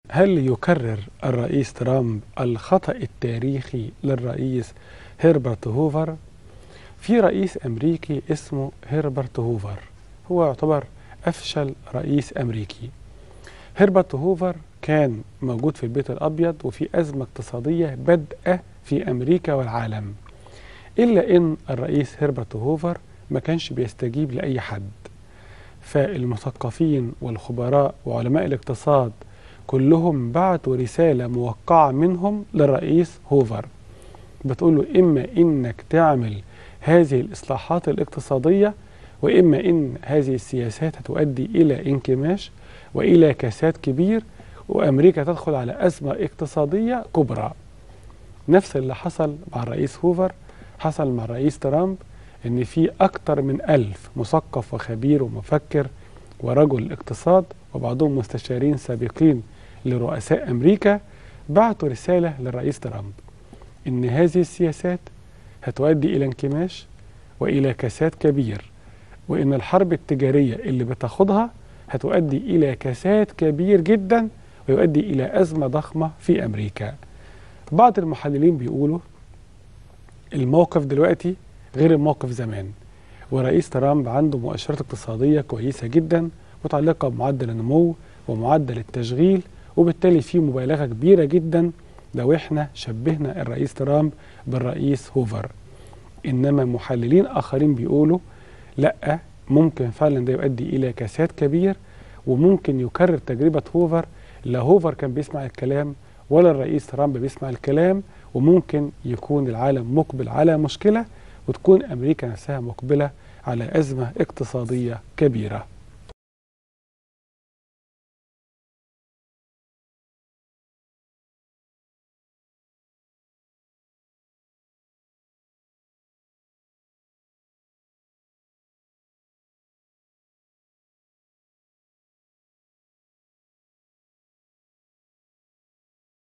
هل يكرر الرئيس ترامب الخطأ التاريخي للرئيس هيربرت هوفر؟ في رئيس أمريكي اسمه هيربرت هوفر هو يعتبر أفشل رئيس أمريكي هيربرت هوفر كان موجود في البيت الأبيض وفي أزمة اقتصادية بادئة في أمريكا والعالم إلا أن الرئيس هيربرت هوفر ما كانش بيستجيب لأي حد فالمثقفين والخبراء وعلماء الاقتصاد كلهم بعتوا رسالة موقعة منهم للرئيس هوفر بتقول له إما إنك تعمل هذه الإصلاحات الاقتصادية وإما إن هذه السياسات هتؤدي إلى انكماش وإلى كساد كبير وأمريكا تدخل على أزمة اقتصادية كبرى نفس اللي حصل مع الرئيس هوفر حصل مع الرئيس ترامب إن في أكتر من ألف مثقف وخبير ومفكر ورجل اقتصاد وبعضهم مستشارين سابقين لرؤساء أمريكا بعتوا رسالة للرئيس ترامب إن هذه السياسات هتؤدي إلى انكماش وإلى كساد كبير وإن الحرب التجارية اللي بتاخدها هتؤدي إلى كساد كبير جدا ويؤدي إلى أزمة ضخمة في أمريكا بعض المحللين بيقولوا الموقف دلوقتي غير الموقف زمان ورئيس ترامب عنده مؤشرات اقتصادية كويسة جدا متعلقة بمعدل النمو ومعدل التشغيل وبالتالي في مبالغة كبيرة جدا لو احنا شبهنا الرئيس ترامب بالرئيس هوفر انما محللين اخرين بيقولوا لا ممكن فعلا ده يؤدي الى كساد كبير وممكن يكرر تجربة هوفر لا هوفر كان بيسمع الكلام ولا الرئيس ترامب بيسمع الكلام وممكن يكون العالم مقبل على مشكلة وتكون أمريكا نفسها مقبلة على أزمة اقتصادية كبيرة